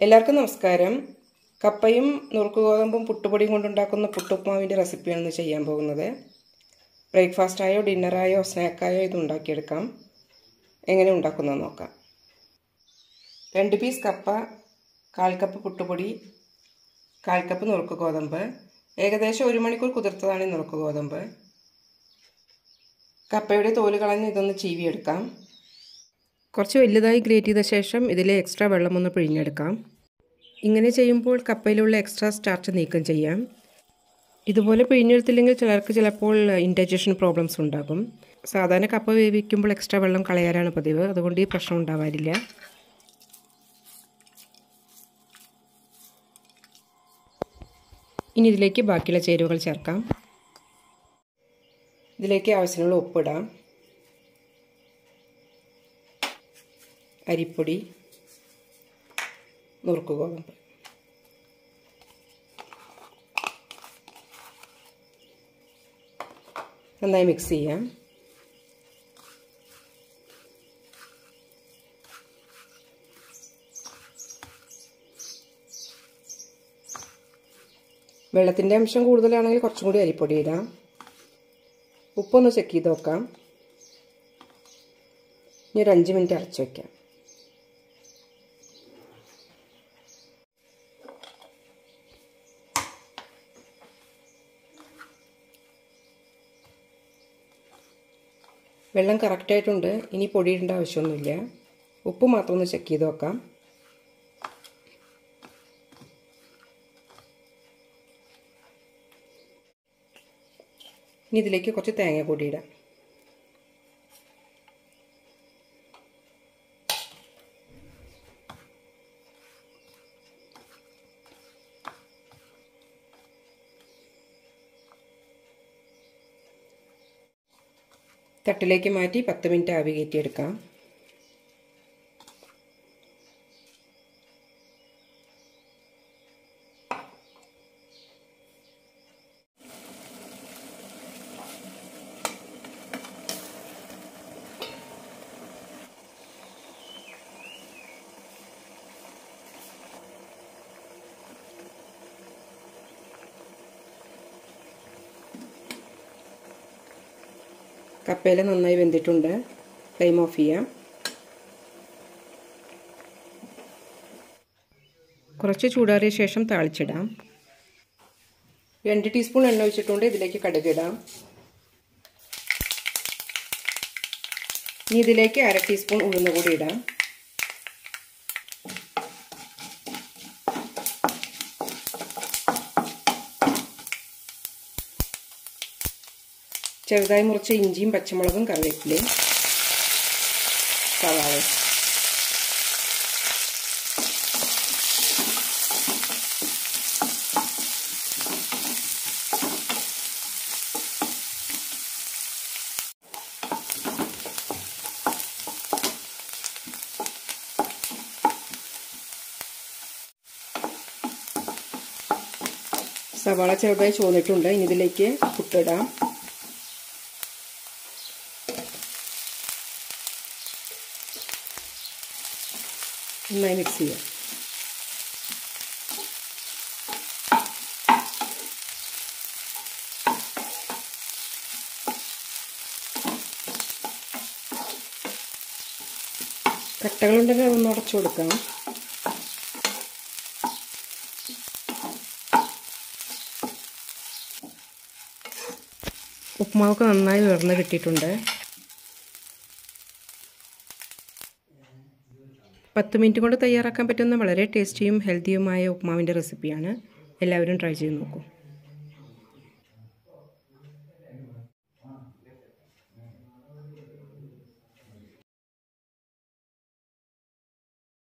എല്ലാവർക്കും നമസ്കാരം കപ്പയും നുറുക്ക് ഗോതമ്പും പുട്ടുപൊടിയും കൊണ്ടുണ്ടാക്കുന്ന പുട്ടുപ്മാവിൻ്റെ റെസിപ്പിയാണ് ഇന്ന് ചെയ്യാൻ പോകുന്നത് ബ്രേക്ക്ഫാസ്റ്റായോ ഡിന്നറായോ സ്നാക്കായോ ഇത് ഉണ്ടാക്കിയെടുക്കാം എങ്ങനെ ഉണ്ടാക്കുന്നത് നോക്കാം രണ്ട് പീസ് കപ്പ കാൽ കപ്പ് പുട്ടുപൊടി കാൽ കപ്പ് നുറുക്ക് ഗോതമ്പ് ഏകദേശം ഒരു മണിക്കൂർ കുതിർത്തതാണ് ഈ നുറുക്ക് ഗോതമ്പ് കപ്പയുടെ തോല് കളഞ്ഞ് ഇതൊന്ന് ചീവിയെടുക്കാം കുറച്ച് വലുതായി ഗ്രേറ്റ് ചെയ്ത ശേഷം ഇതിലെ എക്സ്ട്രാ വെള്ളം ഒന്ന് പിഴിഞ്ഞെടുക്കാം ഇങ്ങനെ ചെയ്യുമ്പോൾ കപ്പയിലുള്ള എക്സ്ട്രാ സ്റ്റാർച്ച് നീക്കം ചെയ്യാം ഇതുപോലെ പിഴിഞ്ഞെടുത്തില്ലെങ്കിൽ ചിലർക്ക് ചിലപ്പോൾ ഇൻഡൈജഷൻ പ്രോബ്ലംസ് ഉണ്ടാകും സാധാരണ കപ്പ വേവിക്കുമ്പോൾ എക്സ്ട്രാ വെള്ളം കളയാറാണ് പതിവ് അതുകൊണ്ട് ഈ പ്രശ്നം ഉണ്ടാവാറില്ല ഇനി ഇതിലേക്ക് ബാക്കിയുള്ള ചേരുവകൾ ചേർക്കാം ഇതിലേക്ക് ആവശ്യത്തിനുള്ള ഉപ്പിടാം അരിപ്പൊടി നുറുക്ക് ഗോതമ്പ് നന്നായി മിക്സ് ചെയ്യാം വെള്ളത്തിൻ്റെ അംശം കൂടുതലാണെങ്കിൽ കുറച്ചും കൂടി അരിപ്പൊടി ഇടാം ഉപ്പൊന്ന് ചെക്ക് ചെയ്ത് നോക്കാം ഇനി ഒരു അഞ്ച് മിനിറ്റ് അടച്ചു വയ്ക്കാം വെള്ളം കറക്റ്റായിട്ടുണ്ട് ഇനി പൊടിയിടേണ്ട ആവശ്യമൊന്നുമില്ല ഉപ്പ് മാത്രം ഒന്ന് ചെക്ക് ചെയ്ത് നോക്കാം ഇനി ഇതിലേക്ക് കുറച്ച് തേങ്ങ കൂടി ഇടാം തട്ടിലേക്ക് മാറ്റി പത്ത് മിനിറ്റ് ആവി കയറ്റിയെടുക്കാം കപ്പയില നന്നായി വെന്തിട്ടുണ്ട് ഫ്ലെയിം ഓഫ് ചെയ്യാം കുറച്ച് ചൂടാറിയ ശേഷം താളിച്ചിടാം രണ്ട് ടീസ്പൂൺ എണ്ണ ഒഴിച്ചിട്ടുണ്ട് ഇതിലേക്ക് കടുകിടാം ഇനി ഇതിലേക്ക് അര ടീസ്പൂൺ ഉഴുന്ന് കൂടി ഇടാം ചെറുതായി മുറിച്ച ഇഞ്ചിയും പച്ചമുളകും കറിവേപ്പിലയും സവാള സവാള ചെറുതായി ചോന്നിട്ടുണ്ട് ഇനി ഇതിലേക്ക് പുട്ടിടാം നന്നായി മിക്സ് ചെയ്യാം കട്ടകളുണ്ടെങ്കിൽ അതൊന്ന് ഉടച്ചു കൊടുക്കാം ഉപ്പുമാവൊക്കെ നന്നായി ഉയർന്ന് കിട്ടിയിട്ടുണ്ട് പത്ത് മിനിറ്റ് കൊണ്ട് തയ്യാറാക്കാൻ പറ്റുന്ന വളരെ ടേസ്റ്റിയും ഹെൽത്തിയുമായ ഉപ്മാവിൻ്റെ റെസിപ്പിയാണ് എല്ലാവരും ട്രൈ ചെയ്ത് നോക്കൂ